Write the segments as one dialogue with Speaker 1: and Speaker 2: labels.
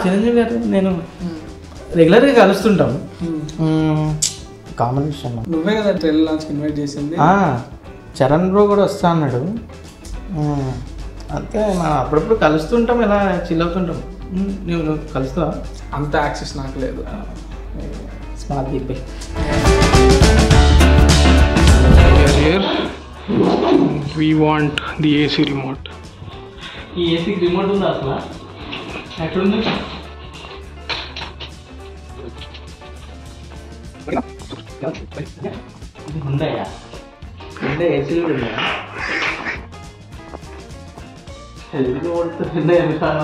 Speaker 1: చిరంజీవి గారు నేను రెగ్యులర్గా కలుస్తుంటాం కామన్ విషయం
Speaker 2: నువ్వే కదా ట్రైలర్ లాంచ్కి ఇన్వైట్ చేసింది
Speaker 1: ఆ, చరణ్ బ్రో కూడా వస్తా అన్నాడు మ్మ్. అంతే మనం అప్పుడప్పుడు కలుస్తుంటాం ఇలా చిల్ అవుతుంటాం మ్మ్, నువ్వు నువ్వు కలుస్తావా
Speaker 2: అంత యాక్సెస్ నాకు లేదు
Speaker 1: స్మార్ట్ దీపే
Speaker 2: here we want the AC remote
Speaker 1: ఈ ఏసీకి రిమోట్ ఉందా అసలు ఎక్కడుంది ఉందయ్యా ఉండే ఏసీలు కూడా ఉన్నాయా హెల్త్ ఓడుతుండే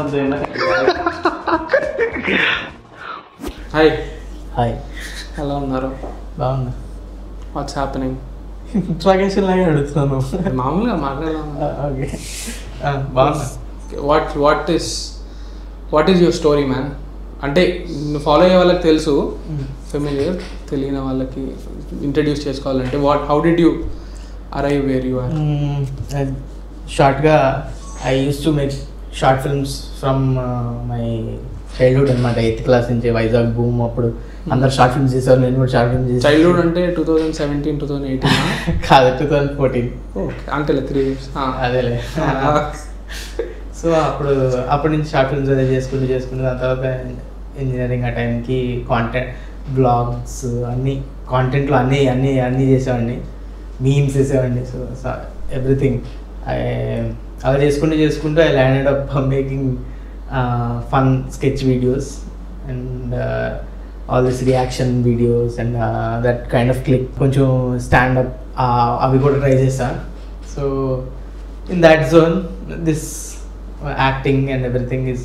Speaker 2: హాయ్
Speaker 1: హాయ్
Speaker 2: ఎలా ఉన్నారు
Speaker 1: బాగున్నా
Speaker 2: వాట్స్ హ్యాపెనింగ్
Speaker 1: ఇంట్రాగేషన్ లాగా అడుగుతున్నాను
Speaker 2: మామూలుగా మాట్లాడదాం
Speaker 1: ఓకే బాగున్నా
Speaker 2: what what is what is your story man అంటే ఫాలో అయ్యే వాళ్ళకి తెలుసు ఫెమిలియర్ తెలియని వాళ్ళకి ఇంట్రడ్యూస్ చేసుకోవాలంటే what how did you arrive where you are
Speaker 1: షార్ట్గా I use to make short films from my childhood అనమాట ఎయిత్ క్లాస్ నుంచి వైజాగ్ భూమ్ అప్పుడు అందరు షార్ట్ ఫిల్మ్స్ చేసేవారు నేను కూడా షార్ట్ ఫిల్మ్స్
Speaker 2: చైల్డ్హుడ్ అంటే two thousand seventeen two thousand eighteen
Speaker 1: కాదు టూ థౌజండ్ ఫోర్టీన్
Speaker 2: ఓకే అంటే త్రీ ఇయర్స్
Speaker 1: అదేలే సో అప్పుడు అప్పటి నుంచి షార్ట్ ఫిల్మ్స్ అదే చేసుకుంటూ చేసుకుంటూ దాని తర్వాత ఇంజనీరింగ్ ఆ టైంకి కాంటెంట్ బ్లాగ్స్ అన్నీ కాంటెంట్లో అన్నీ అన్నీ అన్నీ చేసేవాడిని మీమ్స్ చేసేవాడిని సో ఎవ్రీథింగ్ అలా చేసుకుంటూ చేసుకుంటూ I landed up making fun sketch videos and all this reaction videos and that kind of click కొంచెం స్టాండప్ అవి కూడా ట్రై చేశాను so in that zone this acting and everything is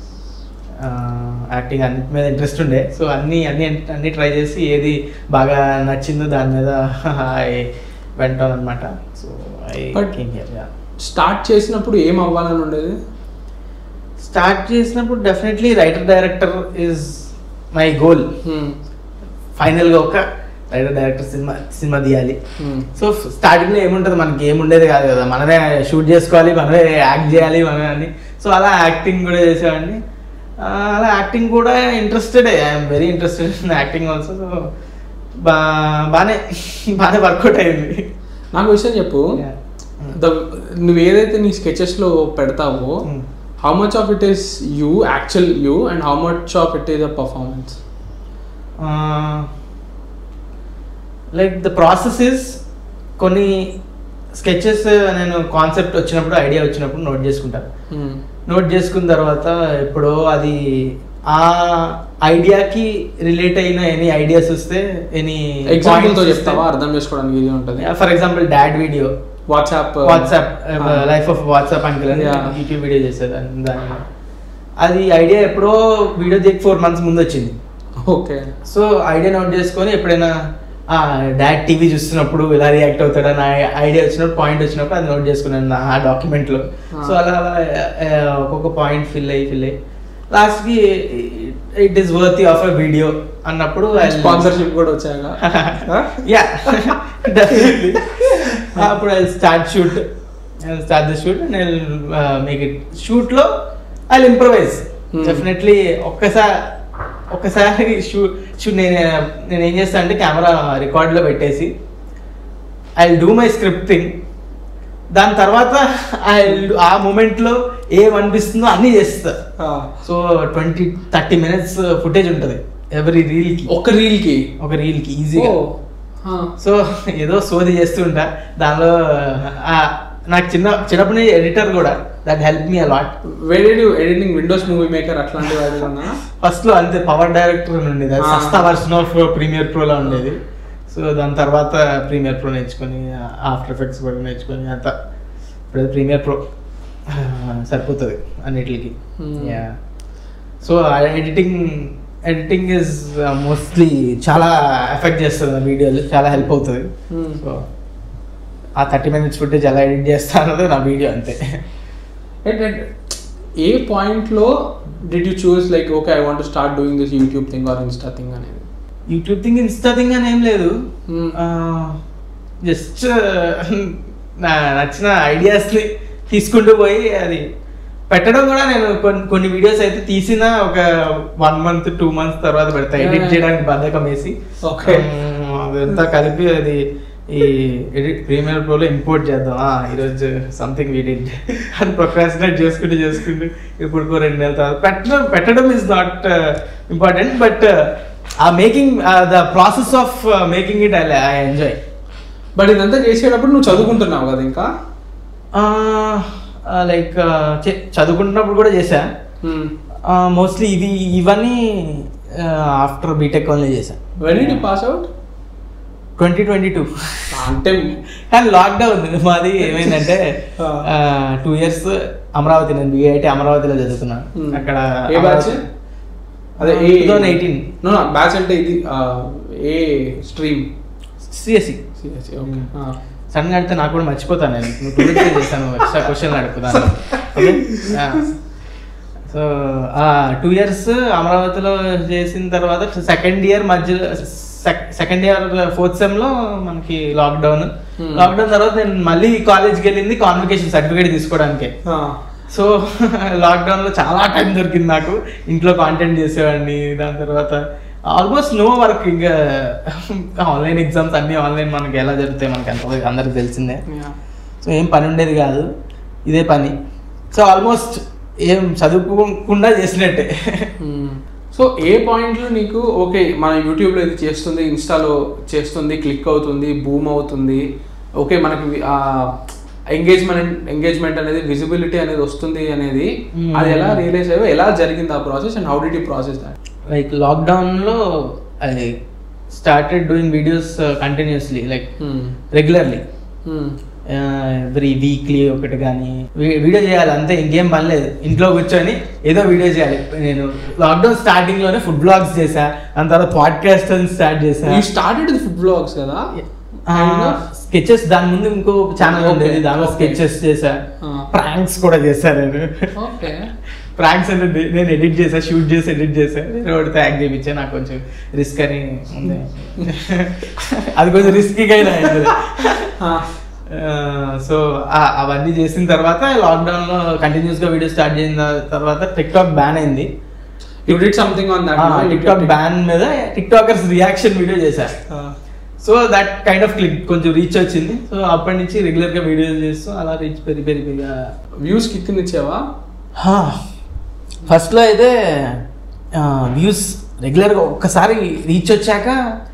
Speaker 1: acting అన్నిటి మీద interest ఉండే సో అన్ని అన్ని అన్ని ట్రై చేసి ఏది బాగా నచ్చిందో దాని మీద ఐ వెంట అనమాట so I
Speaker 2: But-
Speaker 1: yeah
Speaker 2: start చేసినప్పుడు ఏం అవ్వాలని ఉండేది
Speaker 1: స్టార్ట్ చేసినప్పుడు definitely writer director is my goal ఫైనల్గా ఒక రైటర్ డైరెక్టర్ సినిమా సినిమా తీయాలి సో స్టార్టింగ్లో ఏముంటుంది మనకి ఏముండేది కాదు కదా మనమే షూట్ చేసుకోవాలి మనమే యాక్ట్ చేయాలి మనమే అని సో అలా యాక్టింగ్ కూడా చేసేవాడిని ఆ, అలా యాక్టింగ్ కూడా interested I'm very interested in acting also so బా బాగానే బాగానే వర్కౌట్ అయింది
Speaker 2: నాకు విషయం చెప్పు ద నువ్వు ఏదైతే నీ స్కెచెస్లో పెడతావో
Speaker 1: Hmm.
Speaker 2: How much of it is you actual you and how much of it is uh performance
Speaker 1: like the process is కొన్ని స్కెచెస్ నేను కాన్సెప్ట్ వచ్చినప్పుడు ఐడియా వచ్చినప్పుడు నోట్ చేసుకుంటాను నోట్ చేసుకున్న తర్వాత ఇప్పుడు అది ఆ ఐడియాకి రిలేట్ అయిన ఎనీ ఐడియాస్ వస్తే ఎనీ
Speaker 2: ఎగ్జాంపుల్ తో చెప్తావా అర్థం చేసుకోవడానికి ఈజీ ఉంటుంది
Speaker 1: for example dad video
Speaker 2: WhatsApp
Speaker 1: WhatsApp life of WhatsApp uncle అని
Speaker 2: Yeah.
Speaker 1: యూట్యూబ్ వీడియో చేసేది దాని దాని అది ఐడియా ఎప్పుడో వీడియో దిగి ఫోర్ మంత్స్ ముందు వచ్చింది
Speaker 2: ఓకే
Speaker 1: సో ఐడియా నోట్ చేసుకొని ఎప్పుడైనా డాడ్ టీవీ చూస్తున్నప్పుడు ఇలా రియాక్ట్ అవుతాడా నా ఐడియా వచ్చినప్పుడు పాయింట్ వచ్చినప్పుడు అది నోట్ చేసుకున్నాను నా ఆ డాక్యుమెంట్లో
Speaker 2: Ah.
Speaker 1: సో అలా అలా ఆ, ఒక్కొక్క పాయింట్ ఫిల్ అయ్యి ఫిల్ అయ్యి లాస్ట్కి it is worthy of a video అన్నప్పుడు
Speaker 2: స్పాన్సర్షిప్ కూడా వచ్చాక
Speaker 1: యా డెఫినెట్లీ అప్పుడు I start shoot start the shoot నేను మీకు షూట్లో ఐ ఇంప్రవైజ్
Speaker 2: Hmm.
Speaker 1: డెఫినెట్లీ ఒక్కసారి ఒక్కసారి షూట్ షూట్ నేను నేను ఏం చేస్తాను అంటే కెమెరా రికార్డ్లో పెట్టేసి ఐ డూ మై స్క్రిప్టింగ్ దాని తర్వాత ఐ ఆ మూమెంట్లో ఏమనిపిస్తుందో అన్నీ చేస్తా so twenty thirty minutes footage ఉంటుంది ఎవరీ రీల్కి
Speaker 2: ఒక రీల్ కి
Speaker 1: ఒక రీల్కి ఈజీగా
Speaker 2: Oh.
Speaker 1: సో ఏదో సోది చేస్తుంటా దానిలో ఆ, నాకు చిన్న చిన్నప్పటి నుంచి ఎడిటర్ కూడా that help me a lot
Speaker 2: where did you editing Windows Movie Maker అట్లాంటి వాటి కన్నా
Speaker 1: ఫస్ట్ లో అంతే పవర్ డైరెక్టర్ అని ఉండేది అది
Speaker 2: ఆ.
Speaker 1: సస్తా వర్షన్ ఆఫ్ ప్రీమియర్ ప్రోలో ఉండేది సో దాని తర్వాత ప్రీమియర్ ప్రో నేర్చుకొని ఆఫ్టర్ ఎఫెక్ట్స్ కూడా నేర్చుకొని అంత ఇప్పుడు ప్రీమియర్ ప్రో సరిపోతుంది అన్నిటికి
Speaker 2: Hmm.
Speaker 1: Yeah so editing editing is mostly చాలా ఎఫెక్ట్ చేస్తుంది ఆ వీడియోలు చాలా హెల్ప్ అవుతుంది
Speaker 2: Hmm.
Speaker 1: సో ఆ థర్టీ మినిట్స్ ఫుటేజ్ ఎలా ఎడిట్ చేస్తానో నా వీడియో అంతే
Speaker 2: And- and ఏ పాయింట్ లో did you choose like okay I want start doing this YouTube thing or Insta thing అనేది
Speaker 1: యూట్యూబ్ థింగ్ ఇన్స్టా థింగ్ అని ఏం లేదు
Speaker 2: Hmm.
Speaker 1: జస్ట్ నా నచ్చిన ఐడియాస్ని తీసుకుంటూ పోయి అది పెట్టడం కూడా నేను కొన్ని కొన్ని వీడియోస్ అయితే తీసిన ఒక వన్ మంత్ టూ మంత్స్ తర్వాత పెడతా ఎడిట్
Speaker 2: Yeah.
Speaker 1: చేయడానికి బద్ధకం వేసి
Speaker 2: Okay.
Speaker 1: ఉమ్, అదంతా కలిపి అది ఈ ఎడిట్ ప్రీమియర్ ప్రోలో ఇంపోర్ట్ చేద్దాం ఆ, ఈరోజు సంథింగ్ వీడిట్ అని ప్రొక్రాసినేట్ చేసుకుంటూ చేసుకుంటూ ఇప్పుడు రెండు నెలల తర్వాత పెట్టడం పెట్టడం is not important but uh making the process of making it I enjoy
Speaker 2: but ఇదంతా చేసేటప్పుడు నువ్వు చదువుకుంటున్నావు కదా ఇంకా
Speaker 1: లైక్ చదువుకుంటున్నప్పుడు కూడా చేశా మోస్ట్లీ ఇవి ఇవన్నీ ఆఫ్టర్ బీటెక్ ఓన్లీ చేశా
Speaker 2: when the pass out
Speaker 1: twenty twenty two
Speaker 2: అంటే
Speaker 1: కానీ లాక్డౌన్ మాది ఏమైందంటే
Speaker 2: ఆ.
Speaker 1: టూ ఇయర్స్ అమరావతి నేను బీఐటి అమరావతిలో చదువుకున్నాను
Speaker 2: Hmm.
Speaker 1: అక్కడ
Speaker 2: ఏ బ్యాచ్ అదే ఏ
Speaker 1: 2018.
Speaker 2: నో బ్యాచ్ అంటే ఇది ఆ, ఏ స్ట్రీమ్
Speaker 1: సిఎస్సి
Speaker 2: ఓకే
Speaker 1: సడన్గా అడిగితే నాకు కూడా మర్చిపోతాను నేను నువ్వు టూ ఇయర్స్ చేశాను ఎక్స్ట్రా క్వశ్చన్ అడుగుతాను సో టూ ఇయర్స్ అమరావతిలో చేసిన తర్వాత సెకండ్ ఇయర్ మధ్య సెకండ్ ఇయర్ ఫోర్త్ సెమ్ లో మనకి లాక్డౌన్
Speaker 2: Hmm.
Speaker 1: లాక్డౌన్ తర్వాత నేను మళ్ళీ కాలేజ్కి వెళ్ళింది కాన్వికేషన్ సర్టిఫికేట్ తీసుకోవడానికి సో లాక్డౌన్ లో చాలా టైం దొరికింది నాకు ఇంట్లో కాంటెంట్ చేసేవాడిని దాని తర్వాత ఆల్మోస్ట్ నో వర్క్ ఇంకా ఆన్లైన్ ఎగ్జామ్స్ అన్ని ఆన్లైన్ మనకి ఎలా జరుగుతాయి మనకి అంత అందరికి తెలిసిందే సో ఏం పని ఉండేది కాదు ఇదే పని సో ఆల్మోస్ట్ ఏం చదువుకోకుండా చేసినట్టే
Speaker 2: సో ఏ పాయింట్లో నీకు ఓకే మన యూట్యూబ్లో ఇది చేస్తుంది ఇన్స్టాలో చేస్తుంది క్లిక్ అవుతుంది బూమ్ అవుతుంది ఓకే మనకి ఎంగేజ్మెంట్ ఎంగేజ్మెంట్ అనేది విజిబిలిటీ అనేది వస్తుంది అనేది
Speaker 1: Hmm.
Speaker 2: అది ఎలా రియలైజ్ అయ్యో ఎలా జరిగింది ఆ process and how did you process that
Speaker 1: like లాక్డౌన్లో అది started doing videos continuously like regularly every weekly ఒకటి కానీ వీడియో చేయాలి అంతే ఇంకేం పని లేదు ఇంట్లో కూర్చొని ఏదో వీడియో చేయాలి నేను లాక్డౌన్ స్టార్టింగ్ లోనే ఫుడ్ బ్లాగ్స్ చేశా దాని తర్వాత పాడ్కాస్ట్ స్టార్ట్ చేశా
Speaker 2: యూ స్టార్టెడ్ ఫుడ్ బ్లాగ్స్ కదా
Speaker 1: స్కెచెస్ దాని ముందు ఇంకో ఛానల్
Speaker 2: Okay,
Speaker 1: ఉండేది దానిలో
Speaker 2: okay.
Speaker 1: స్కెచెస్ చేశా
Speaker 2: Ah.
Speaker 1: ప్రాంక్స్ కూడా చేశా నేను
Speaker 2: ఓకే
Speaker 1: ప్రాంక్స్ అంటే నేను ఎడిట్ చేసా షూట్ చేసి ఎడిట్ చేసా నేను ఒకటి ట్యాగ్ చేయించా నాకు కొంచెం రిస్క్ అని ఉంది అది కొంచెం రిస్కీగా అయినా సో అవన్నీ చేసిన తర్వాత లాక్డౌన్ లో కంటిన్యూస్ గా వీడియో స్టార్ట్ చేసిన తర్వాత టిక్ టాక్ బ్యాన్ అయింది
Speaker 2: you did something on that
Speaker 1: TikTok ban మీద టిక్ టాకర్స్ రియాక్షన్ వీడియో చేశా so that kind of click కొంచెం రీచ్ వచ్చింది సో అప్పటి నుంచి రెగ్యులర్ గా వీడియోస్ చేస్తూ అలా రీచ్ పెరిగి పెరిగి పెరిగా
Speaker 2: వ్యూస్ కిక్ ఇచ్చావా
Speaker 1: ఫస్ట్లో అయితే వ్యూస్ రెగ్యులర్గా ఒక్కసారి రీచ్ వచ్చాక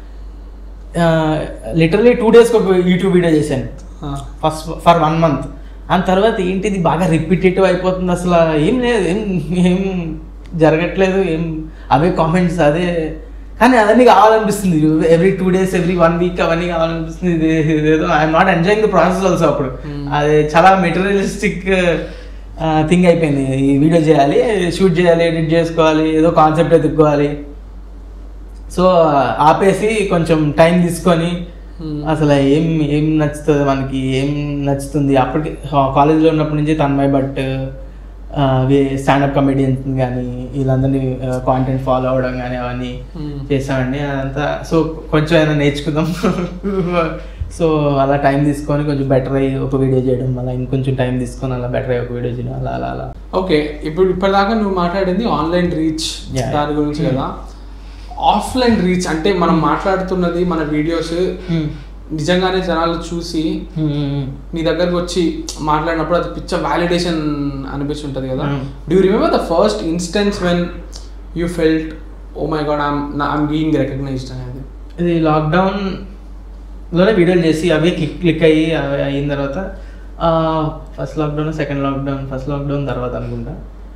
Speaker 1: లిటరలీ టూ డేస్కి ఒక యూట్యూబ్ వీడియో చేశాను ఫస్ట్ ఫర్ వన్ మంత్ దాని తర్వాత ఏంటిది బాగా రిపీటేటివ్ అయిపోతుంది అసలు ఏం లేదు ఏం ఏం జరగట్లేదు ఏం అవే కామెంట్స్ అదే కానీ అవన్నీ కావాలనిపిస్తుంది every two days every one week అవన్నీ కావాలనిపిస్తుంది ఇది ఇదేదో I'm not enjoying the process also అప్పుడు
Speaker 2: Hmm.
Speaker 1: అది చాలా మెటీరియలిస్టిక్ థింగ్ అయిపోయింది ఈ వీడియో చేయాలి షూట్ చేయాలి ఎడిట్ చేసుకోవాలి ఏదో కాన్సెప్ట్ ఎత్తుక్కోవాలి సో ఆపేసి కొంచెం టైం తీసుకొని అసలు ఏం ఏం నచ్చుతుంది మనకి ఏం నచ్చుతుంది అప్పటికి కాలేజ్లో ఉన్నప్పటి నుంచి తన్మయ్ భట్ స్టాండప్ కమెడియన్స్ కానీ వీళ్ళందరినీ కాంటెంట్ ఫాలో అవ్వడం కానీ అవన్నీ చేసామండి అదంతా సో కొంచెం అయినా నేర్చుకుందాం సో అలా టైం తీసుకొని కొంచెం బెటర్ అయ్యి ఒక వీడియో చేయడం అలా ఇంకొంచెం టైం తీసుకొని అలా బెటర్ అయ్యి ఒక వీడియో చేయడం అలా అలా అలా
Speaker 2: ఓకే ఇప్పుడు ఇప్పటిదాకా నువ్వు మాట్లాడింది ఆన్లైన్ రీచ్
Speaker 1: Yeah.
Speaker 2: దాని గురించి కదా ఆఫ్లైన్ రీచ్ అంటే మనం మాట్లాడుతున్నది మన వీడియోస్ నిజంగానే జనాలు చూసి నీ దగ్గరకు వచ్చి మాట్లాడినప్పుడు అది పిచ్చ వ్యాలిడేషన్ అనిపిస్తుంటది కదా
Speaker 1: Hmm.
Speaker 2: Do remember the first instance when you felt oh my God I'm I'm being recognised అనేది
Speaker 1: ఇది లాక్డౌన్ లోనే వీడియోలు చేసి అవి క్లిక్ క్లిక్ అయ్యి అవి అయిన తర్వాత first lockdown second lockdown first lockdown తర్వాత అనుకుంటా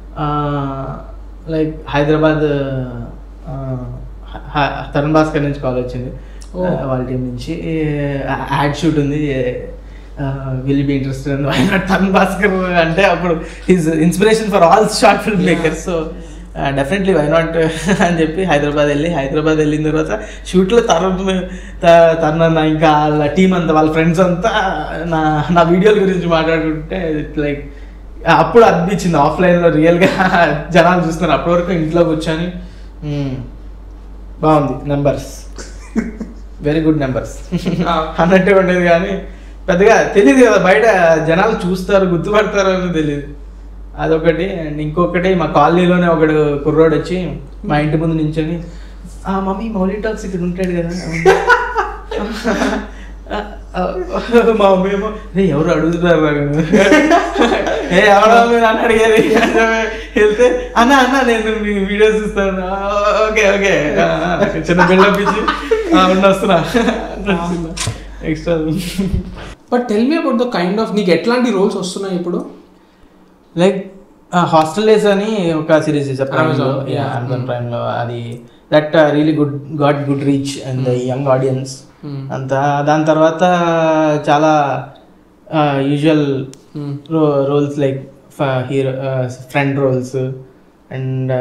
Speaker 1: లైక్ హైదరాబాద్ ఆ, హ- తరుణ్ భాస్కర్ నుంచి కాల్ వచ్చింది
Speaker 2: Oh.
Speaker 1: ఆ, వాళ్ళ టీం నుంచి యాడ్ షూట్ ఉంది will be interested why not Tarun Bhaskar అంటే అప్పుడు his inspiration for all short film makers so definitely why not అని చెప్పి హైదరాబాద్ వెళ్ళి హైదరాబాద్ వెళ్ళిన తర్వాత షూట్లో తరుణ్ త- తరుణ్ అన్న ఇంకా వాళ్ళ టీం అంతా వాళ్ళ ఫ్రెండ్స్ అంతా నా నా వీడియోల గురించి మాట్లాడుకుంటే లైక్ అప్పుడు అనిపించింది ఆఫ్లైన్లో రియల్గా జనాలు చూస్తున్నారు అప్పటి వరకు ఇంట్లో కూర్చొని "మ్మ్, బాగుంది నెంబర్స్ వెరీ గుడ్ నెంబర్స్ అన్నట్టే ఉండేది కానీ పెద్దగా తెలియదు కదా బయట జనాలు చూస్తారు గుర్తుపడతారు అని తెలియదు అదొకటి అండ్ ఇంకొకటి మా కాలనీలోనే ఒకడు కుర్రోడు వచ్చి మా ఇంటి ముందు నించొని ఆ మమ్మీ మౌలి టాక్స్ ఇక్కడ ఉంటాడు కదా ఆ, ఆ, మా మమ్మీ ఏమో "రే, ఎవరు అడుగుతున్నారు నాకు ఏ ఎవడో మీరు అని అడిగేది అంటే వెళ్తే అన్న అన్న నేను మీ వీడియోస్ చూస్తాను "ఆ, ఓకే ఓకే ఆ, ఆ, చిన్న బిల్డప్ ఇచ్చి "ఆ, ఉండు వస్తున్నా extra
Speaker 2: but tell me about the kind of నీకు ఎట్లాంటి రోల్స్ వస్తున్నాయి ఇప్పుడు
Speaker 1: లైక్ హాస్టల్ డేస్ అని ఒక series
Speaker 2: Amazon,
Speaker 1: Amazon
Speaker 2: yeah.
Speaker 1: Amazon Prime లో అది that really good got good reach and the young audiences
Speaker 2: Hmm.
Speaker 1: అంత దాని తర్వాత చాలా usual
Speaker 2: Hmm.
Speaker 1: Roles like hero friend roles and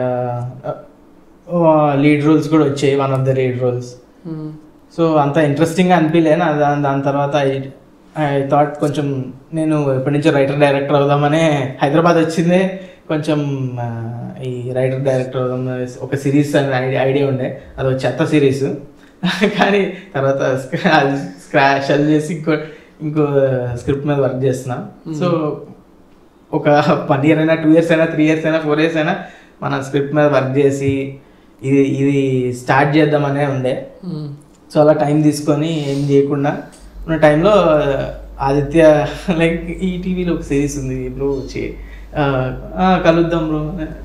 Speaker 1: lead roles కూడా వచ్చాయి one of the lead roles
Speaker 2: Hmm.
Speaker 1: So అంత ఇంట్రెస్టింగ్గా అనిపించలే నా దాని దాని తర్వాత ఐ థాట్ కొంచెం నేను ఎప్పటి నుంచో రైటర్ డైరెక్టర్ అవుదామనే హైదరాబాద్ వచ్చిందే కొంచెం ఆ, ఈ రైటర్ డైరెక్టర్ అవుదాం ఒక సిరీస్ అనే ఐడియా ఐడియా ఉండే అది ఒక చెత్త సిరీస్ కానీ తర్వాత స్క్రాచ్ అది చేసి ఇంకో ఇంకో స్క్రిప్ట్ మీద వర్క్ చేస్తున్నా సో ఒక వన్ ఇయర్ అయినా టూ ఇయర్స్ అయినా త్రీ ఇయర్స్ అయినా ఫోర్ ఇయర్స్ అయినా మన స్క్రిప్ట్ మీద వర్క్ చేసి ఇది ఇది స్టార్ట్ చేద్దామనే ఉండే
Speaker 2: Hmm.
Speaker 1: సో అలా టైం తీసుకొని ఏం చేయకుండా ఉన్న టైంలో ఆదిత్య లైక్ ఈ టీవీలో ఒక సిరీస్ ఉంది బ్రో వచ్చి ఆ, ఆ, కలుద్దాం బ్రో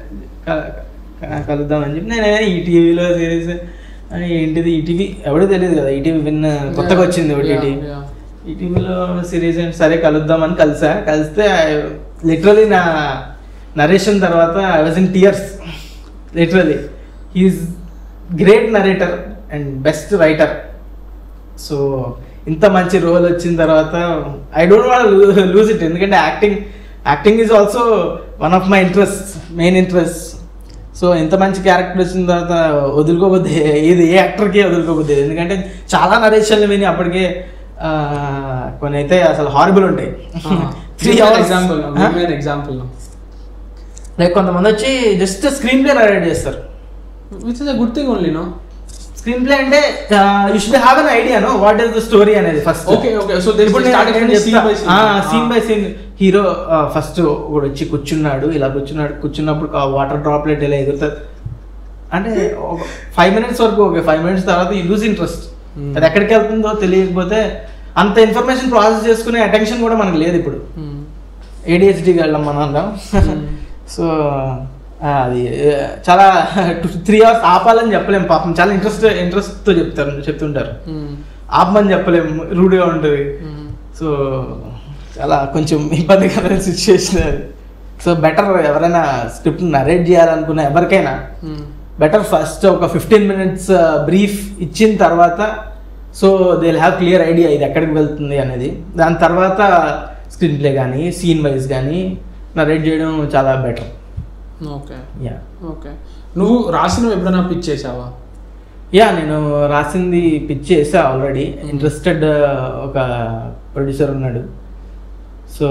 Speaker 1: కలుద్దాం అని చెప్పి నేను ఈ టీవీలో సిరీస్ ఏంటిది ఈటీవీ ఎవడో తెలియదు కదా ఈటీవీ విన్ కొత్తగా వచ్చింది ఓటీటీ
Speaker 2: Yeah, yeah.
Speaker 1: ఈటీవీలో సిరీస్ ఏంటి సరే కలుద్దామని కలిసా కలిస్తే లిటరలీ నా నరేషన్ తర్వాత I was in tears literally he's great narrator and best writer so ఇంత మంచి రోల్ వచ్చిన తర్వాత I don't want lose it ఎందుకంటే acting acting is also one of my interest main interest so ఇంత మంచి character వచ్చిన తర్వాత వదులుకోబోద్ది ఏది ఏ యాక్టర్కి వదులుకోబోద్ది ఎందుకంటే చాలా నరేషన్లు విని అప్పటికే ఆ, కొన్ని అయితే అసలు హారిబుల్ ఉంటాయి three hours
Speaker 2: example example
Speaker 1: like కొంతమంది వచ్చి జస్ట్ స్క్రీన్ ప్లే నరేట్ చేస్తారు
Speaker 2: which is a good thing only no
Speaker 1: screenplay అంటే you should have an idea no what is the story అనేది first
Speaker 2: Okay, okay. So they started from scene by scene.
Speaker 1: Scene
Speaker 2: Ah.
Speaker 1: By scene hero first ఒకడు వచ్చి కూర్చున్నాడు ఇలా కూర్చున్నాడు కూర్చున్నప్పుడు water droplet ఇలా ఎగురుతుంది అంటే ఒక ఫైవ్ మినిట్స్ వరకు ఓకే ఫైవ్ మినిట్స్ తర్వాత యూ లూజ్ ఇంట్రెస్ట్
Speaker 2: Hmm.
Speaker 1: అది ఎక్కడికి వెళ్తుందో తెలియకపోతే అంత ఇన్ఫర్మేషన్ ప్రాసెస్ చేసుకునే అటెన్షన్ కూడా మనకు లేదు ఇప్పుడు ఏడిహెచ్డికి వెళ్ళాం మనం అందరం
Speaker 2: Hmm.
Speaker 1: సో అది ఆ, చాలా టూ త్రీ అవర్స్ ఆపాలని చెప్పలేము పాపం చాలా ఇంట్రెస్ట్ ఇంట్రెస్ట్తో చెప్తారు చెప్తుంటారు ఆపమని చెప్పలేము రూడ్గా ఉంటుంది సో చాలా కొంచెం ఇబ్బందికరమైన సిచ్యువేషన్ అది సో బెటర్ ఎవరైనా స్క్రిప్ట్ నరేట్ చేయాలనుకున్న ఎవరికైనా బెటర్ ఫస్ట్ ఒక ఫిఫ్టీన్ మినిట్స్ బ్రీఫ్ ఇచ్చిన తర్వాత so they have clear idea ఇది ఎక్కడికి వెళ్తుంది అనేది దాని తర్వాత స్క్రీన్ ప్లే కానీ సీన్ వైజ్ కానీ నరేట్ చేయడం చాలా బెటర్
Speaker 2: ఓకే
Speaker 1: యా
Speaker 2: ఓకే నువ్వు రాసినవి ఎప్పుడైనా పిచ్ చేసావా
Speaker 1: యా నేను రాసింది పిచ్ చేసా ఆల్రెడీ ఇంట్రెస్టెడ్ ఒక ప్రొడ్యూసర్ ఉన్నాడు సో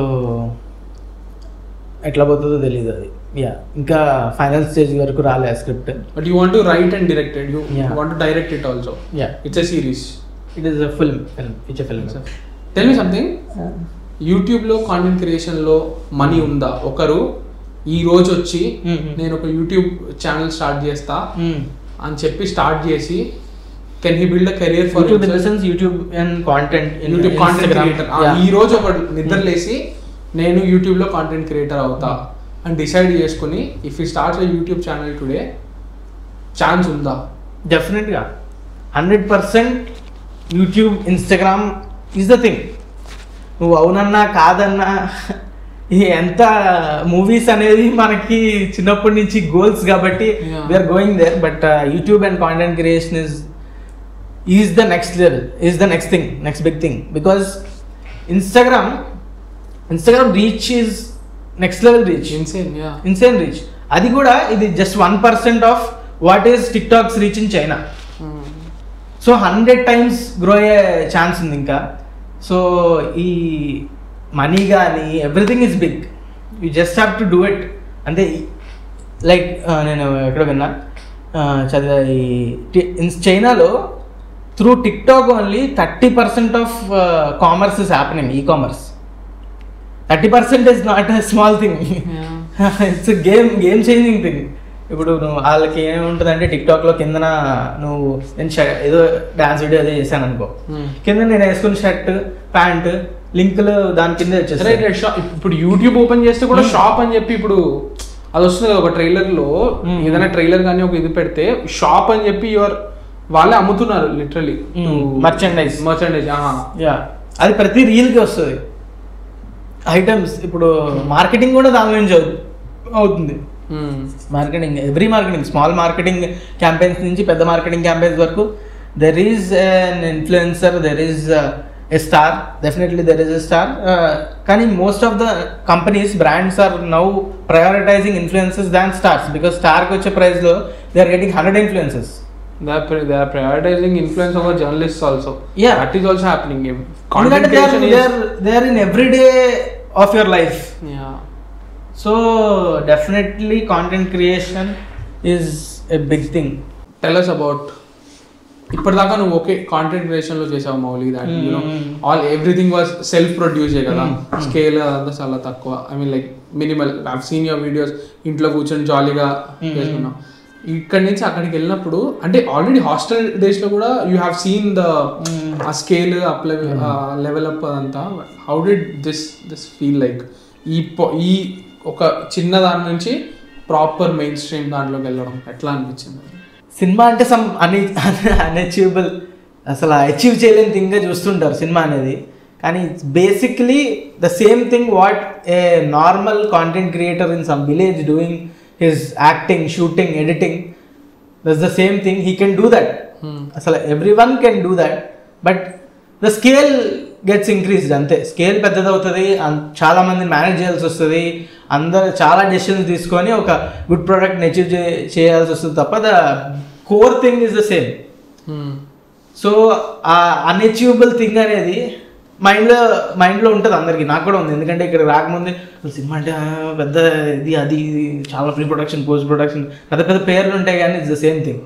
Speaker 1: ఎట్లా పోతుందో తెలియదు అది యా ఇంకా ఫైనల్ స్టేజ్ వరకు రాలే script
Speaker 2: but you want to write and directed you
Speaker 1: Yeah.
Speaker 2: Want to direct it also
Speaker 1: yeah
Speaker 2: it's a series
Speaker 1: it is a film film it's a film
Speaker 2: tell me something యూట్యూబ్లో content క్రియేషన్లో money ఉందా ఒకరు ఈ రోజు వచ్చి
Speaker 1: Hmm, hmm.
Speaker 2: నేను ఒక YouTube channel start చేస్తా అని చెప్పి స్టార్ట్ చేసి can he build a career for
Speaker 1: YouTube in the sense YouTube and content
Speaker 2: YouTube content creator ఈ రోజు ఒక నిద్రలేసి నేను యూట్యూబ్ లో కాంటెంట్ క్రియేటర్ అవుతా అని డిసైడ్ చేసుకుని if you start YouTube channel today chance ఉందా
Speaker 1: డెఫినెట్గా hundred percent YouTube Instagram is the thing నువ్వు అవునన్నా కాదన్నా ఈ ఎంత మూవీస్ అనేది మనకి చిన్నప్పటి నుంచి గోల్స్ కాబట్టి
Speaker 2: Yeah.
Speaker 1: We are going there but YouTube and content creation is is the next level is the next thing next big thing because Instagram Instagram reach is next level reach
Speaker 2: insane yeah
Speaker 1: insane reach అది కూడా ఇది just one percent of what is TikTok's reach in China so hundred times grow అయ్యే chance ఉంది ఇంకా so ఈ money కానీ everything is big you just have to do it అంటే like నేను ఎక్కడ విన్నా ఆ, చదివా ఈ టి- ఇన్ చైనాలో through TikTok only thirty percent of commerce is happening e-commerce thirty percent is not a small thing it's game game changing thing ఇప్పుడు నువ్వు వాళ్ళకి ఏముంటుంది అంటే టిక్టాక్లో కిందన నువ్వు నేను ష- ఏదో డాన్స్ వీడియో అదే చేశాను అనుకో
Speaker 2: Hmm.
Speaker 1: కింద నేను వేసుకున్న షర్ట్ ప్యాంట్ లింకులు దాని కింద
Speaker 2: రైట్
Speaker 1: వచ్చేస్తాయి
Speaker 2: రైట్ షాప్ ఇప్పుడు యూట్యూబ్ ఓపెన్ చేస్తే కూడా షాప్ అని చెప్పి ఇప్పుడు అది వస్తుంది కదా ఒక ట్రైలర్ లో
Speaker 1: Hmm.
Speaker 2: ఏదైనా ట్రైలర్ కానీ ఒక ఇది పెడితే షాప్ అని చెప్పి యువర్ వాళ్ళే అమ్ముతున్నారు literally
Speaker 1: Hmm. Merchandise.
Speaker 2: Merchandise
Speaker 1: yeah అది ప్రతి రీల్కి వస్తుంది ఐటమ్స్ ఇప్పుడు మార్కెటింగ్ కూడా దాని నుంచి అవు- అవుతుంది marketing every marketing small marketing campaigns నుంచి పెద్ద మార్కెటింగ్ క్యాంపెయిన్స్ వరకు there is an influencer there is a star definitely there is a star కానీ most of the companies brands are now prioritising influencers than stars because స్టార్కి వచ్చే ప్రైస్లో they are getting hundred influencers
Speaker 2: they are prioritising influence over journalist also
Speaker 1: Yeah.
Speaker 2: That is also happening
Speaker 1: ఎందుకంటే they are they are they are in every day of your life so definitely content creation is a big thing
Speaker 2: tell us about ఇప్పటిదాకా నువ్వు okay content creation లో చేసావు Mouli that you know
Speaker 1: Mm.
Speaker 2: All everything was self produced కదా
Speaker 1: Mm, mm.
Speaker 2: Scale అదంతా చాలా తక్కువ I mean like minimal I seen your videos ఇంట్లో కూర్చొని జాలీగా
Speaker 1: Mm,
Speaker 2: చేసుకున్నావు ఇక్కడి నుంచి అక్కడికి వెళ్ళినప్పుడు అంటే ఆల్రెడీ హాస్టల్ డేస్ లో కూడా you have seen the
Speaker 1: Mm.
Speaker 2: ఆ స్కేల్ అప్ లెవెల్ అప్ అదంతా how did this this feel like ఈ po- ఈ ఒక చిన్న దాని నుంచి ప్రాపర్ మెయిన్ స్ట్రీమ్ దాంట్లోకి వెళ్ళడం ఎట్లా అనిపించింది
Speaker 1: సినిమా అంటే సమ్ అన్ అన్అచీవబుల్ అసలు అచీవ్ చేయలేని థింగ్గా చూస్తుంటారు సినిమా అనేది కానీ it's basically the same thing what a normal content creator in some village doing his acting shooting editing that's the same thing he can do that అసలు everyone can do that but the scale gets increased అంతే scale పెద్దదవుతుంది అన్- చాలా మందిని manage చేయాల్సి వస్తుంది అందరు చాలా డెసిషన్స్ తీసుకొని ఒక గుడ్ ప్రోడక్ట్ని అచీవ్ చేయాల్సి వస్తుంది తప్ప the core thing is the same so ఆ అన్అచీవబుల్ థింగ్ అనేది మైండ్లో మైండ్లో ఉంటుంది అందరికీ నాకు కూడా ఉంది ఎందుకంటే ఇక్కడ రాకముందే అసలు సినిమా అంటే ఆ, పెద్ద ఇది అది ఇది చాలా ప్రీ ప్రొడక్షన్ పోస్ట్ ప్రొడక్షన్ పెద్ద పెద్ద పేర్లు ఉంటాయి కానీ it's the same thing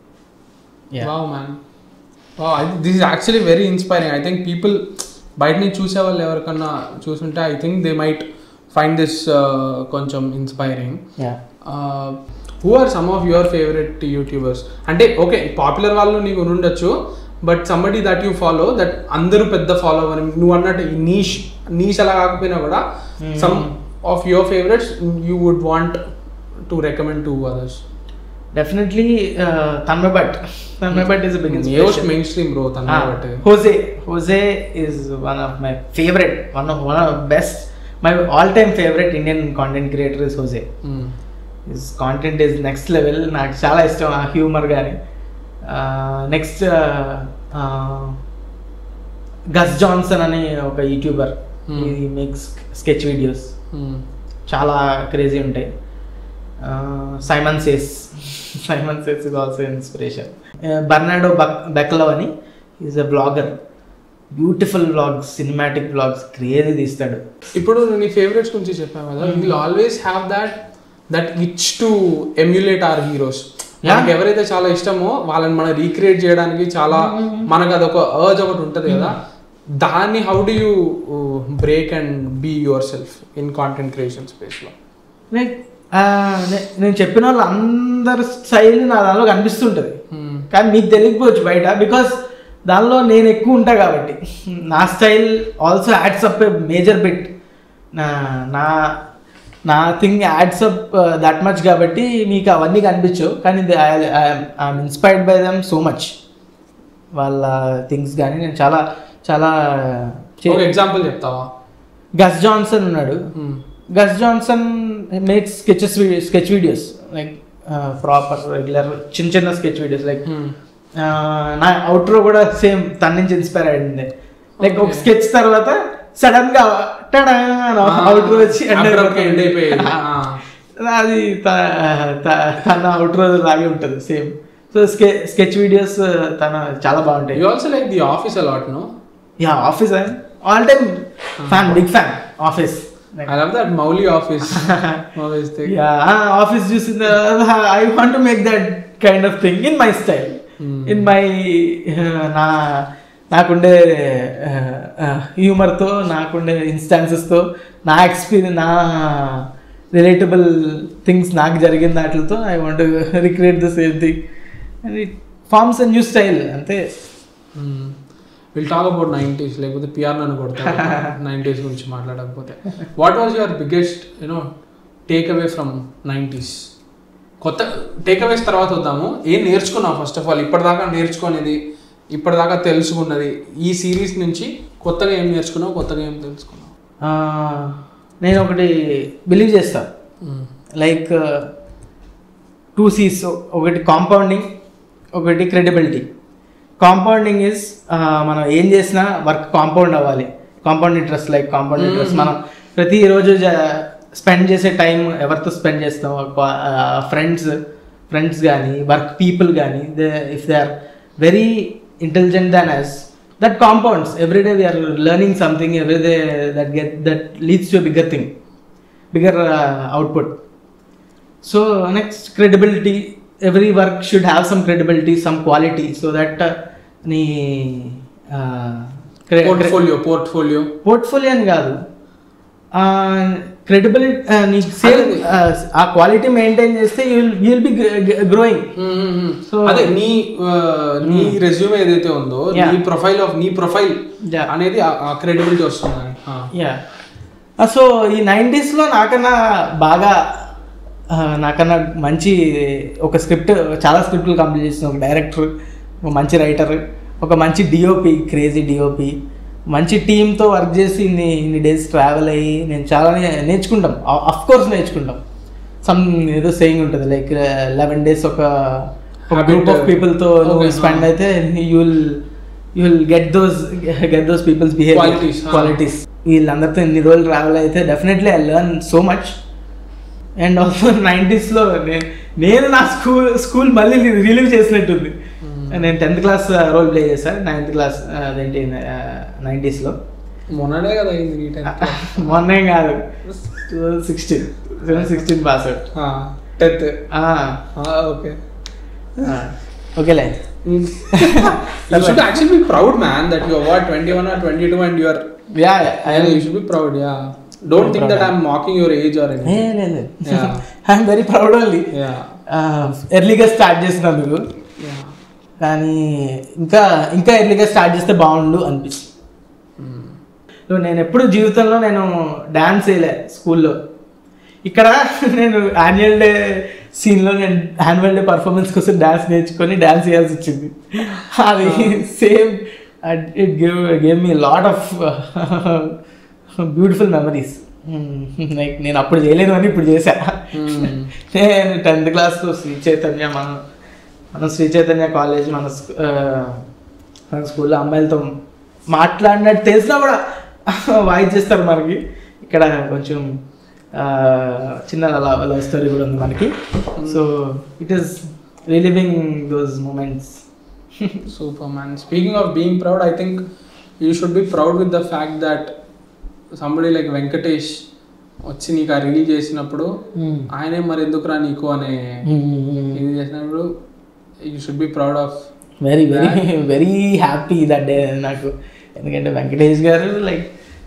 Speaker 2: wow man wow this is actually very inspiring I think people బయట నుంచి చూసే వాళ్ళు ఎవరికన్నా చూసుంటే I think they might find this కొంచెం inspiring
Speaker 1: yeah
Speaker 2: who are some of your favourite YouTubers అంటే ఓకే పాపులర్ వాళ్ళు నీకు ఉండొచ్చు but somebody that you follow that అందరూ పెద్ద ఫాలో అవ్వని నువ్వు అన్నట్టు ఈ నీష్ నీష్ అలా కాకపోయినా కూడా some of your favourites you would want to recommend to others
Speaker 1: definitely Tanmay Bhat Tanmay Bhat is big
Speaker 2: most mainstream bro తన బట్
Speaker 1: హోజే హోజే is one of my favourite one of one of best my all time favourite Indian content creator is హోజే his content is next level నాకు చాలా ఇష్టం ఆ humour కానీ next గస్ Johnson అనే ఒక యూట్యూబర్
Speaker 2: Hmm.
Speaker 1: ఈ మేక్స్ స్కెచ్ వీడియోస్ చాలా క్రేజీ ఉంటాయి Simon says Simon says is also inspiration బర్నాడో బక్ బెక్లో అని is a vlogger beautiful vlogs cinematic vlogs crazy తీస్తాడు
Speaker 2: ఇప్పుడు నువ్వు నీ ఫేవరెట్స్ గురించి చెప్పావు కదా will always have that that which to emulate our heroes
Speaker 1: Yeah.
Speaker 2: మనకి ఎవరైతే చాలా ఇష్టమో వాళ్ళని మనం రీక్రియేట్ చేయడానికి చాలా మనకు అదొక అర్జ్ ఒకటి ఉంటుంది కదా దాన్ని how do you break and be yourself in content creation స్పేస్లో
Speaker 1: లైక్ నేను చెప్పిన వాళ్ళు అందరి స్టైల్ నా దానిలో కనిపిస్తుంటుంది కానీ మీకు తెలియకపోవచ్చు బయట బికాస్ దానిలో నేను ఎక్కువ ఉంటా కాబట్టి నా style also adds up a major bit నా నా నా thing adds up that much కాబట్టి మీకు అవన్నీ కనిపించవు కానీ I'm inspired by them so much వాళ్ళ థింగ్స్ కానీ నేను చాలా చాలా
Speaker 2: ఒక ఎగ్జాంపుల్ చెప్తావా
Speaker 1: గస్ జాన్సన్ ఉన్నాడు Gus Johnson makes sketches sketch videos like proper regular చిన్న చిన్న స్కెచ్ వీడియోస్ లైక్ నా అవుట్రో కూడా సేమ్ తన నుంచి ఇన్స్పైర్ అయింది లైక్ ఒక
Speaker 2: Okay.
Speaker 1: స్కెచ్ తర్వాత సడన్ గా టడా అవుట్రో వచ్చి end
Speaker 2: Abruptly end అయిపోయేది.
Speaker 1: అది త- త- తన అవుట్రో లాగే ఉంటుంది సేమ్ సో స్కె స్కెచ్ వీడియోస్ తన చాలా బాగుంటాయి
Speaker 2: you also like the office a lot no
Speaker 1: yeah office all time fan big fan office
Speaker 2: I love that Mouli office office thing
Speaker 1: yeah office చూసిన I want to make that kind of thing in my style
Speaker 2: Hmm.
Speaker 1: In my నా నాకుండే హ్యూమర్తో నాకుండే ఇన్స్టాన్సెస్తో నా experience నా relatable things నాకు జరిగిన దాంట్లతో I want recreate the same thing and it forms a new style అంతే
Speaker 2: విల్ టాక్ అబౌట్ నైంటీస్ లేకపోతే పిఆర్ నన్ను కొడతారు నైంటీస్ గురించి మాట్లాడకపోతే what was your biggest you know takeaway from nineties కొత్త టేక్ అవేస్ తర్వాత వద్దాము ఏం నేర్చుకున్నావు ఫస్ట్ ఆఫ్ ఆల్ ఇప్పటిదాకా నేర్చుకునేది ఇప్పటిదాకా తెలుసుకున్నది ఈ సిరీస్ నుంచి కొత్తగా ఏం నేర్చుకున్నావు కొత్తగా ఏం తెలుసుకున్నావు
Speaker 1: ఆ, నేను ఒకటి బిలీవ్ చేస్తా లైక్ టూ సీస్ ఒకటి కాంపౌండింగ్ ఒకటి క్రెడిబిలిటీ కాంపౌండింగ్ ఇస్ మనం ఏం చేసినా వర్క్ కాంపౌండ్ అవ్వాలి compound interest like compound interest మనం ప్రతిరోజు స్పెండ్ చేసే టైం ఎవరితో స్పెండ్ చేస్తాం ఫ్రెండ్స్ ఫ్రెండ్స్ కానీ వర్క్ పీపుల్ కానీ they if they are very intelligent than us that compounds every day we are learning something every day that get that leads to bigger thing bigger output so next credibility every work should have some credibility some quality so that నీ
Speaker 2: portfolio portfolio
Speaker 1: portfolio అని కాదు credibility నీకు same ఆ quality maintain చేస్తే you will you will be growing So-
Speaker 2: అదే నీ ఆ, నీ రెజ్యూమ్ ఏదైతే ఉందో
Speaker 1: Yeah.
Speaker 2: నీ ప్రొఫైల్ ఆఫ్ నీ ప్రొఫైల్
Speaker 1: Yeah.
Speaker 2: అనేది ఆ క్రెడిబిలిటీ వస్తుంది ఆ.
Speaker 1: యా సో ఈ నైంటీస్లో నాకన్నా బాగా ఆ, నాకన్నా మంచి ఒక స్క్రిప్ట్ చాలా స్క్రిప్ట్లు కంప్లీట్ చేసిన ఒక డైరెక్టర్ ఒక మంచి రైటర్ ఒక మంచి డిఓపి క్రేజీ డిఓపి మంచి టీంతో వర్క్ చేసి ఇన్ని ఇన్ని డేస్ ట్రావెల్ అయ్యి నేను చాలా నే- నేర్చుకుంటాం అఫ్ కోర్స్ నేర్చుకుంటాం సమ్ ఏదో సేయింగ్ ఉంటుంది లైక్ లెవెన్ డేస్ ఒక
Speaker 2: Habit,
Speaker 1: గ్రూప్ ఆఫ్ పీపుల్తో నువ్వు
Speaker 2: okay,
Speaker 1: స్పెండ్
Speaker 2: huh.
Speaker 1: అయితే you will you will get those get those peoples behaviour
Speaker 2: Qualities, huh.
Speaker 1: Qualities వీళ్ళందరితో ఇన్ని రోజులు ట్రావెల్ అయితే definitely I learn so much and also నైంటీస్లో నేను నా స్కూల్ స్కూల్ మళ్ళీ రిలీవ్ చేసినట్టుంది నేను టెన్త్ క్లాస్ రోల్ ప్లే చేశాను నైన్త్ క్లాస్ అదేంటి నైంటీస్లో
Speaker 2: మొన్ననే కదా అయింది నీ టెన్త్
Speaker 1: మొన్నేం కాదు two thousand sixteen two thousand sixteen pass out
Speaker 2: tenth okay
Speaker 1: ఓకేలే
Speaker 2: You should actually be proud, man, that you are what 21 or 22 and you are.
Speaker 1: Yeah
Speaker 2: Yeah, you should be proud. Yeah. Don't think that I'm mocking your age or anything.
Speaker 1: లేదు
Speaker 2: Yeah.
Speaker 1: I'm very proud only
Speaker 2: Yeah.
Speaker 1: ఎర్లీగా start చేసినందుకు
Speaker 2: Yeah.
Speaker 1: కానీ ఇంకా ఇంకా ఎర్లీగా start చేస్తే బాగుండు అనిపిస్తుంది
Speaker 2: Mm.
Speaker 1: సో నేను ఎప్పుడు జీవితంలో నేను డ్యాన్స్ వేయలే స్కూల్లో ఇక్కడ నేను యాన్యువల్ డే సీన్లో నేను యాన్యువల్ డే పర్ఫార్మెన్స్ కోసం డ్యాన్స్ నేర్చుకొని డ్యాన్స్ చేయాల్సి వచ్చింది అది same it give gave me lot of beautiful memories like నేను అప్పుడు చేయలేదు అని ఇప్పుడు చేశా
Speaker 2: Hmm.
Speaker 1: నేను టెన్త్ క్లాస్లో శ్రీ చైతన్య మన మన శ్రీ చైతన్య కాలేజ్ మన స్కూ- ఆ, మన స్కూల్లో అమ్మాయిలతో మాట్లాడినట్టు తెలిసినా కూడా వాయిస్ చేస్తారు మనకి ఇక్కడ కొంచెం ఆ, చిన్న లవ్ లవ్ స్టోరీ కూడా ఉంది మనకి so it is relieving those moments
Speaker 2: Super, man. Speaking of being proud, I think you should be proud with the fact that somebody like Venkatesh వచ్చి నీకు ఆ రిలీజ్ చేసినప్పుడు ఆయనే మరి ఎందుకురా నీకు అనే ఇది చేసినప్పుడు you should be proud of
Speaker 1: very very very happy that day నాకు ఎందుకంటే వెంకటేష్ గారు లైక్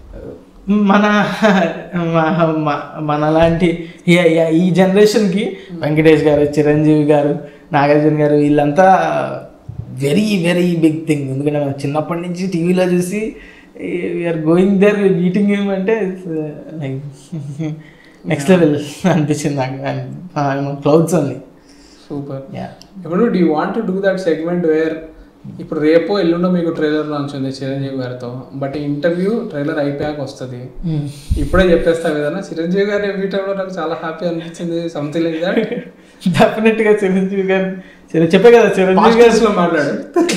Speaker 1: మన మ- మ- మనలాంటి ఈ- ఈ- ఈ జనరేషన్కి వెంకటేష్ గారు చిరంజీవి గారు నాగార్జున గారు వీళ్ళంతా వెరీ వెరీ బిగ్ థింగ్ ఎందుకంటే మనం చిన్నప్పటి నుంచి టీవీలో చూసి వీఆర్ గోయింగ్ దేర్ మీటింగ్ ఏమంటే లైక్ నెక్స్ట్ లెవెల్ అనిపించింది నాకు క్లౌడ్స్ ఓన్లీ
Speaker 2: సూపర్
Speaker 1: యా
Speaker 2: ఇప్పుడు do want to do that segment where ఇప్పుడు రేపో ఎల్లుండో మీకు ట్రైలర్ లాంచ్ ఉంది చిరంజీవి గారితో బట్ ఇంటర్వ్యూ ట్రైలర్ అయిపోయాక వస్తుంది ఇప్పుడే చెప్పేస్తా ఏదైనా చిరంజీవి గారు మీట్ అవ్వడం నాకు చాలా హ్యాపీ అనిపించింది సంథింగ్ లైక్ దట్
Speaker 1: డెఫినెట్ గా చిరంజీవి గారు చిర- చెప్పే కదా చిరంజీవి గారు
Speaker 2: లో మాట్లాడు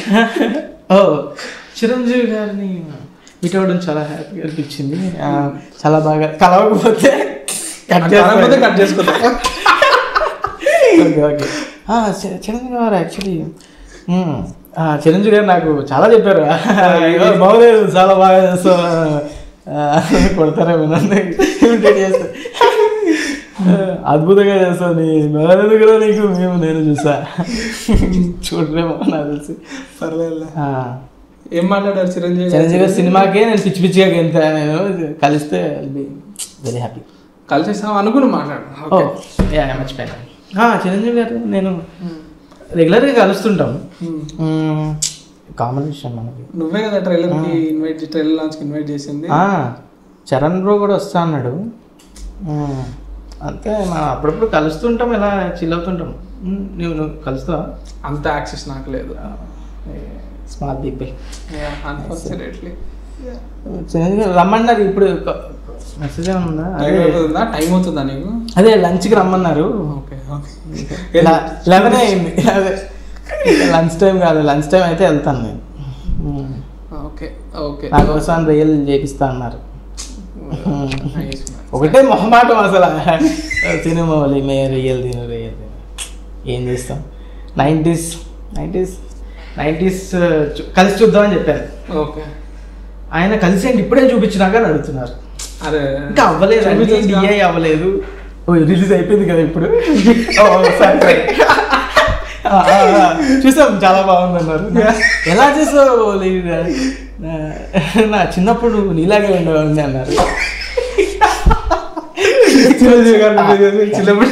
Speaker 1: ఓ చిరంజీవి గారిని మీట్ అవ్వడం చాలా హ్యాపీగా అనిపించింది ఆ, చాలా బాగా కలవకపోతే కట్
Speaker 2: కాకపోతే కట్ చేసుకుంటా
Speaker 1: ఓకే ఓకే ఆ, చి- చిరంజీవి గారు యాక్చువల్లీ చిరంజీవి గారు నాకు చాలా చెప్పారు "అయ్యో, బాగోలేదు చాలా బాగా చేస్తావు ఆ, కొడతారేమో నన్ను imitate చేస్తా ఆ, అద్భుతంగా చేస్తావు నీ మెదడు కూడా నీకు మేము నేను చూసా చూడరేమో నాకు తెలిసి
Speaker 2: పర్లేదు
Speaker 1: ఆ,
Speaker 2: ఏం మాట్లాడారు చిరంజీవి
Speaker 1: చిరంజీవి గారి సినిమాకే నేను పిచ్చి పిచ్చిగా గెంతా నేను కలిస్తే వెరీ హ్యాపీ
Speaker 2: కలిసేస్తాం అనుకుని మాట్లాడు
Speaker 1: ఓ
Speaker 2: ఓకే
Speaker 1: యా మర్చిపోయాను ఆ, చిరంజీవి గారు నేను రెగ్యులర్గా కలుస్తుంటాం కామన్ విషయం మనకి
Speaker 2: నువ్వే కదా ట్రైలర్ కి ఇన్వైట్ ట్రైలర్ లాంచ్ కి ఇన్వైట్ చేసింది
Speaker 1: ఆ, చరణ్ బ్రో కూడా వస్తా అన్నాడు మ్మ్. అంతే మనం అప్పుడప్పుడు కలుస్తుంటాం ఇలా చిల్ అవుతుంటాం మ్మ్, నువ్వు నువ్వు కలుస్తావా
Speaker 2: అంత యాక్సెస్ నాకు లేదు
Speaker 1: స్మార్ట్ పీపుల్
Speaker 2: అన్ఫార్చునేట్లీ
Speaker 1: చిరంజీవి గారు రమ్మన్నారు ఇప్పుడు మెసేజ్ ఏమైనా ఉందా
Speaker 2: టైం
Speaker 1: అదే
Speaker 2: అవుతుందా టైం అవుతుందా నీకు
Speaker 1: అదే లంచ్కి రమ్మన్నారు
Speaker 2: ఓకే ఓకే
Speaker 1: లెవెన్ అయింది అదే లంచ్ టైం కాదు లంచ్ టైం అయితే వెళ్తాను నేను మ్మ్.
Speaker 2: ఓకే ఓకే
Speaker 1: నా కోసం రియల్ చేపిస్తా అన్నారు ఒకటే మొహమాటం అసలు సినిమా వాళ్ళు మే రియల్ తిను రియల్ తిను ఏం చేస్తాం నైంటీస్ నైంటీస్ నైంటీస్ కలిసి చూద్దామని చెప్పాను
Speaker 2: ఓకే
Speaker 1: ఆయన కలిసి అండి ఇప్పుడే చూపించినాక అని అడుగుతున్నారు
Speaker 2: అరే
Speaker 1: ఇంకా అవ్వలేదు
Speaker 2: చూపించొచ్చుగా.
Speaker 1: డిఐ అవ్వలేదు ఓ రిలీజ్ అయిపోయింది కదా ఇప్పుడు ఓ, సరే, సరే. ఆ, ఆ, ఆ, చూసాం చాలా బాగుంది అన్నారు ఎలా చేసావు లీడ్? నా- నా చిన్నప్పుడు నీలాగే ఉండేవాడిని అన్నారు
Speaker 2: చిరంజీవి గారు చిన్నప్పుడు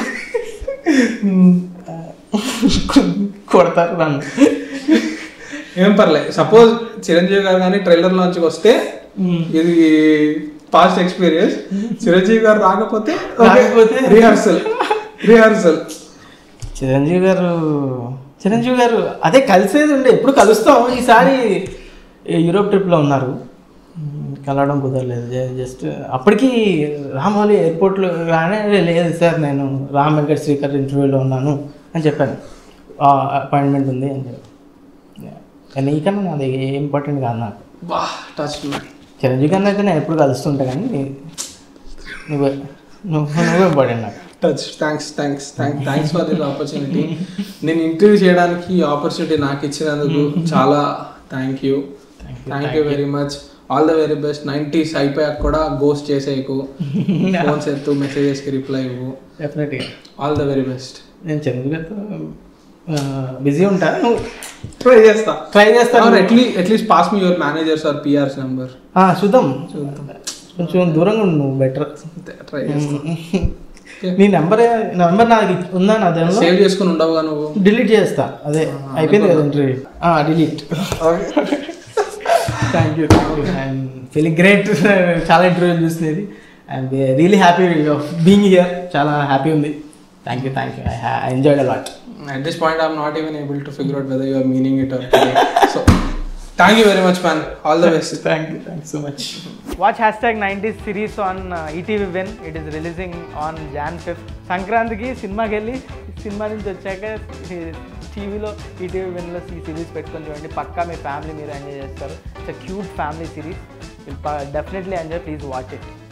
Speaker 1: కొడతారు నన్ను
Speaker 2: ఏం పర్లేదు సపోజ్ చిరంజీవి గారు కానీ ట్రైలర్ లాంచ్కి వస్తే ఇది పాస్ట్ ఎక్స్పీరియన్స్ చిరంజీవి గారు రాకపోతే
Speaker 1: రాకపోతే?
Speaker 2: రిహార్సల్ రిహార్సల్
Speaker 1: చిరంజీవి గారు చిరంజీవి గారు అదే కలిసేది ఉండే ఎప్పుడు కలుస్తాం ఈసారి యూరోప్ ట్రిప్లో ఉన్నారు మ్, కలవడం కుదరలేదు జ- జస్ట్ అప్పటికి రామోలి ఎయిర్పోర్ట్లో రానే లేదు సార్ నేను రామ్ వెంకట్ శ్రీకర్ ఇంటర్వ్యూలో ఉన్నాను అని చెప్పాను అపాయింట్మెంట్ ఉంది అని చెప్పి నీకన్నా నాది ఇంపార్టెంట్ కాదు నాకు
Speaker 2: బా టచ్
Speaker 1: చిరంజీవి గారిని అయితే నేను ఎప్పుడు కలుస్తుంటా కానీ నీ- నువ్వే నువ్వు నువ్వే ఇంపార్టెంట్ నాకు
Speaker 2: touch thanks thanks thank thanks for this opportunity నేను ఇంటర్వ్యూ చేయడానికి ఈ ఆపర్చునిటీ నాకు ఇచ్చినందుకు చాలా thank you
Speaker 1: Thank you,
Speaker 2: thank
Speaker 1: thank
Speaker 2: you
Speaker 1: you.
Speaker 2: Very much all the very best nineties అయిపోయాక కూడా గోస్ట్ చేసేయకు ఫోన్స్ ఎత్తు మెసేజెస్కి రిప్లై ఇవ్వు
Speaker 1: డెఫినెట్గా
Speaker 2: ఆల్ ద వెరీ బెస్ట్
Speaker 1: నేను చిరంజీవి గారితో బిజీ ఉంటా నువ్వు
Speaker 2: ట్రై చేస్తా
Speaker 1: ట్రై చేస్తాను
Speaker 2: at least at least pass me your managers or PRs number
Speaker 1: ఆ, చూద్దాం
Speaker 2: చూద్దాం.
Speaker 1: కొంచెం దూరంగా ఉండు నువ్వు బెటర్
Speaker 2: ట్రై చేస్తా
Speaker 1: నీ నెంబర్ నెంబర్ నాకు ఉందా నా దానిలో
Speaker 2: సేవ్ చేసుకుని ఉండవుగా నువ్వు
Speaker 1: డిలీట్ చేస్తా అదే అయిపోయింది కదా interview delete thank you I'm feeling great చాలా ఇంటర్వ్యూలు చూసినది I'm really happy of being here చాలా హ్యాపీ ఉంది thank you thank you I enjoyed a lot
Speaker 2: At this point, I'm not even able to figure out whether you are meaning it or today. so, thank you very much, man. All the best.
Speaker 1: Thank you thank so much watch hashtag nineties series on ETV when it is releasing on Jan fifth సంక్రాంతికి సినిమాకి వెళ్ళి cinema నుంచి వచ్చాక టీవీలో ETV వెన్లో ఈ series పెట్టుకొని చూడండి పక్కా మీ ఫ్యామిలీ మీరు ఎంజాయ్ చేస్తారు it's cute family series definitely enjoy please watch it